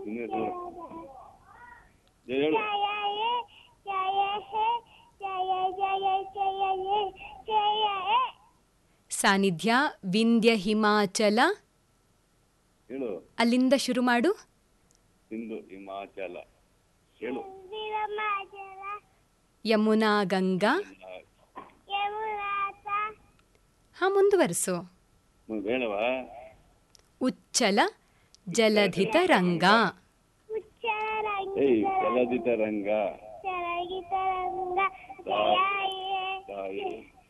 ಸುಮ್ಮನೆ ಹೇಳು ಹೇಳು ಸಾನ್ನಿಧ್ಯ ವಿಂಧ್ಯ ಹಿಮಾಚಲ ಹೇಳು ಅಲ್ಲಿಂದ ಶುರು ಮಾಡು ಸಿಂಧು ಹಿಮಾಚಲ ಹೇಳು ಯಮುನಾ ಗಂಗಾ ಹಾ ಮುಂದುವರಿಸು ಮುಂದೆ ಹೇಳವಾ ಉಚ್ಚಲ ಜಲಧಿತ ರಂಗ ಏಯ್ ಚಲದಿತ ರಂಗ ತಾಯಿ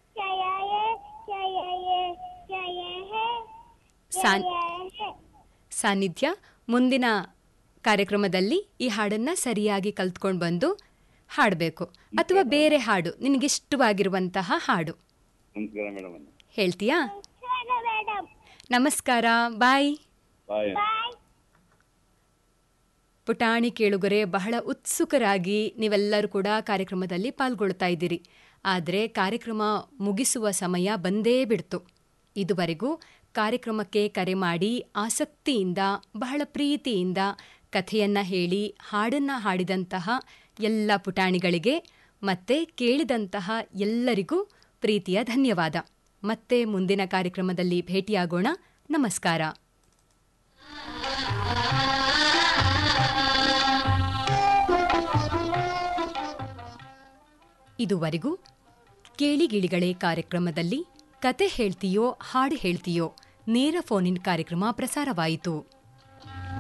ಸಾನ್ ಸಾನ್ನಿಧ್ಯ ಮುಂದಿನ ಕಾರ್ಯಕ್ರಮದಲ್ಲಿ ಈ ಹಾಡನ್ನ ಸರಿಯಾಗಿ ಕಲ್ತ್ಕೊಂಡು ಬಂದು ಹಾಡಬೇಕು ಅಥವಾ ಬೇರೆ ಹಾಡು ನಿನಗಿಷ್ಟವಾಗಿರುವಂತಹ ಹಾಡು ನಮಸ್ಕಾರ ಮೇಡಮ್ ಹೇಳ್ತೀಯಾ ನಮಸ್ಕಾರ ಬಾಯ್ ಬಾಯ್ ಪುಟಾಣಿ ಕೇಳುಗರೆ ಬಹಳ ಉತ್ಸುಕರಾಗಿ ನೀವೆಲ್ಲರೂ ಕೂಡ ಕಾರ್ಯಕ್ರಮದಲ್ಲಿ ಪಾಲ್ಗೊಳ್ತಾ ಇದ್ದೀರಿ ಆದರೆ ಕಾರ್ಯಕ್ರಮ ಮುಗಿಸುವ ಸಮಯ ಬಂದೇ ಬಿಡ್ತು ಇದುವರೆಗೂ ಕಾರ್ಯಕ್ರಮಕ್ಕೆ ಕರೆ ಮಾಡಿ ಆಸಕ್ತಿಯಿಂದ ಬಹಳ ಪ್ರೀತಿಯಿಂದ ಕಥೆಯನ್ನ ಹೇಳಿ ಹಾಡನ್ನ ಹಾಡಿದಂತಹ ಎಲ್ಲ ಪುಟಾಣಿಗಳಿಗೆ ಮತ್ತೆ ಕೇಳಿದಂತಹ ಎಲ್ಲರಿಗೂ ಪ್ರೀತಿಯ ಧನ್ಯವಾದ ಮತ್ತೆ ಮುಂದಿನ ಕಾರ್ಯಕ್ರಮದಲ್ಲಿ ಭೇಟಿಯಾಗೋಣ ನಮಸ್ಕಾರ ಇದುವರೆಗೂ ಕೇಳಿಗಿಳಿಗಳೇ ಕಾರ್ಯಕ್ರಮದಲ್ಲಿ ಕತೆ ಹೇಳ್ತೀಯೋ ಹಾಡು ಹೇಳ್ತೀಯೋ ನೇರ ಫೋನ್ ಇನ್ ಕಾರ್ಯಕ್ರಮ ಪ್ರಸಾರವಾಯಿತು